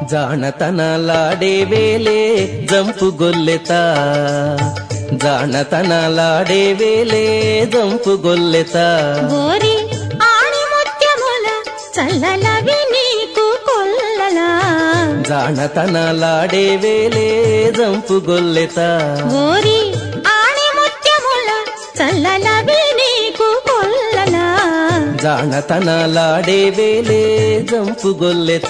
ಜಾಣತನಲಾಡೆ ವೇಲೆ jump ಗೊಲ್ಲೆತ ಜಾಣತನಲಾಡೆ ವೇಲೆ jump గొల్లెత ఓరి ఆణి ముత్యముల చల్లలవి నీకు కొల్లలా జాణతనలాడే వేలే జంపు గొల్లెత ఓరి ఆణి ముత్యముల చల్లలవి నీకు కొల్లలా జాణతనలాడే వేలే జంపు గొల్లెత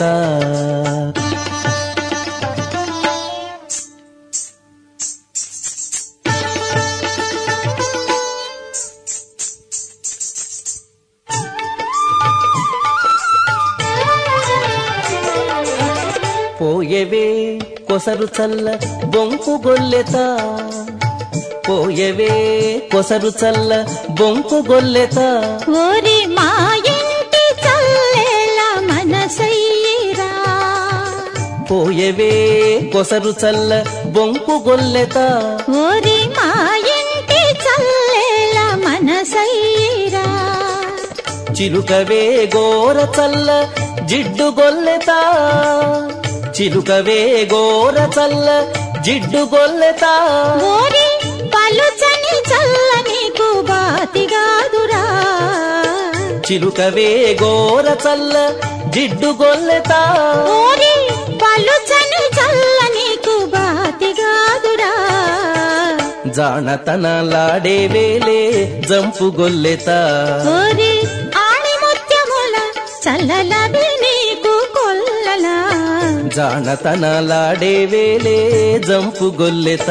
పోయవే కొసరు చల్ల బొంకు గొల్లెత పోయవే కొసరు చల్ల బొంకు గొల్లెత ఓరి మా ఇంటి చల్లేల మనసయ్యిరా పోయవే కొసరు చల్ల బొంకు గొల్లెత ఓరి మా ఇంటి చల్లేల మనసయ్యిరా చిలుకవే గోర చల్ల జిడ్డు గొల్లెత చిలుకవే గోర చల్ల జిడ్డు గొల్లెత ఓరి పలుచని చల్ల నీకు బాతిగాదురా చిలుకవే గోర చల్ల జిడ్డు గొల్లెత ఓరి పలుచని చల్ల నీకు బాతిగాదురా జాణతనలాడే వేలే జంపు గొల్లెత ఓరి ఆణి ముత్యముల చల్లలవి నీకు కొల్లలా జాణతనలాడే వేలే జంపు గొల్లెత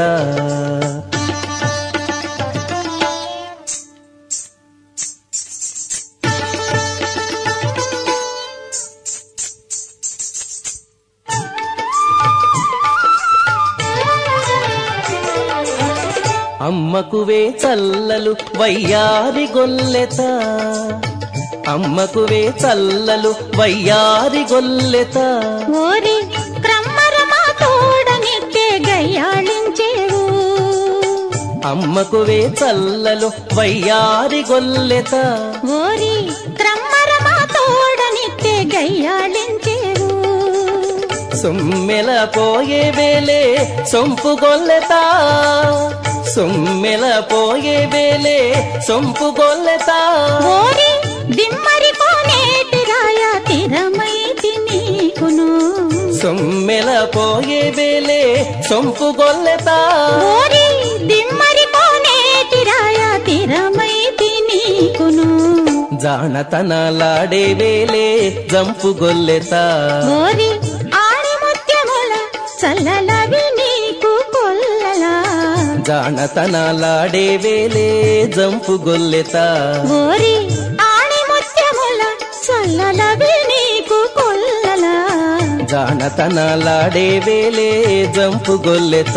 అమ్మకువే చల్లలు వయ్యారి గొల్లెత అమ్మకువే చల్లలు వయ్యారి గొల్లెత ఓరి క్రమ్మరమా తోడనిట్టే గయ్యాళించేవు అమ్మకువే చల్లలు వయ్యారి గొల్లెత ఓరి క్రమ్మరమా తోడనిట్టే గయ్యాళించేవు సొమ్మెల పోయే వేలే సొంపు గొల్లెత సొమ్మెల పోయే వేలే సొంపు గొల్లెత ఓరి దిమ్మరి కోనేటి రాయ తిరమైతి నీకును సొమ్మెల పోయే వేలే సొంపు గొల్లెత ఓరి దిమ్మరి కోనేటి రాయ తిరమైతి నీకును జాణతనలాడే వేలే జంపు గొల్లెత ఓరి ఆణి ముత్యముల చల్లలవి నీకు కొల్లలా జాణతనలాడే వేలే జంపు గొల్లెత ఓరి ఆణి ముత్యముల చల్లలవి నీకు కొల్లలా జాణతనలాడే వేలే జంపు గొల్లెత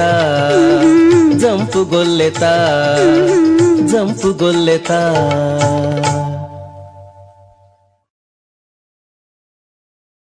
జంపు గొల్లెత జంపు గొల్లెత